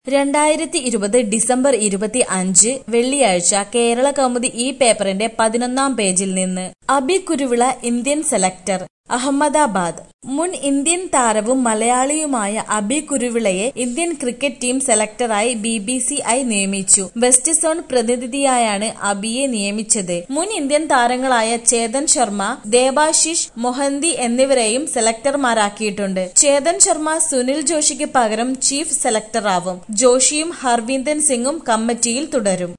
രണ്ടായിരത്തി ഇരുപത് ഡിസംബർ ഇരുപത്തി അഞ്ച് വെള്ളിയാഴ്ച കേരള കൗമുദി ഈ പേപ്പറിന്റെ പതിനൊന്നാം പേജിൽ നിന്ന് അബി കുരുവിള ഇന്ത്യൻ സെലക്ടർ അഹമ്മദാബാദ് മുൻ ഇന്ത്യൻ താരവും മലയാളിയുമായ അബി കുരുവിളയെ ഇന്ത്യൻ ക്രിക്കറ്റ് ടീം സെലക്ടറായി ബി ബി സി ഐ നിയമിച്ചു വെസ്റ്റ് സോൺ പ്രതിനിധിയായാണ് അബിയെ നിയമിച്ചത് മുൻ ഇന്ത്യൻ താരങ്ങളായ ചേതൻ ശർമ്മ ദേബാശിഷ് മൊഹന്തി എന്നിവരെയും സെലക്ടർമാരാക്കിയിട്ടുണ്ട് ചേതൻ ശർമ്മ സുനിൽ ജോഷിക്ക് പകരം ചീഫ് സെലക്ടറാവും ജോഷിയും ഹർവീന്ദർ സിംഗും കമ്മിറ്റിയിൽ തുടരും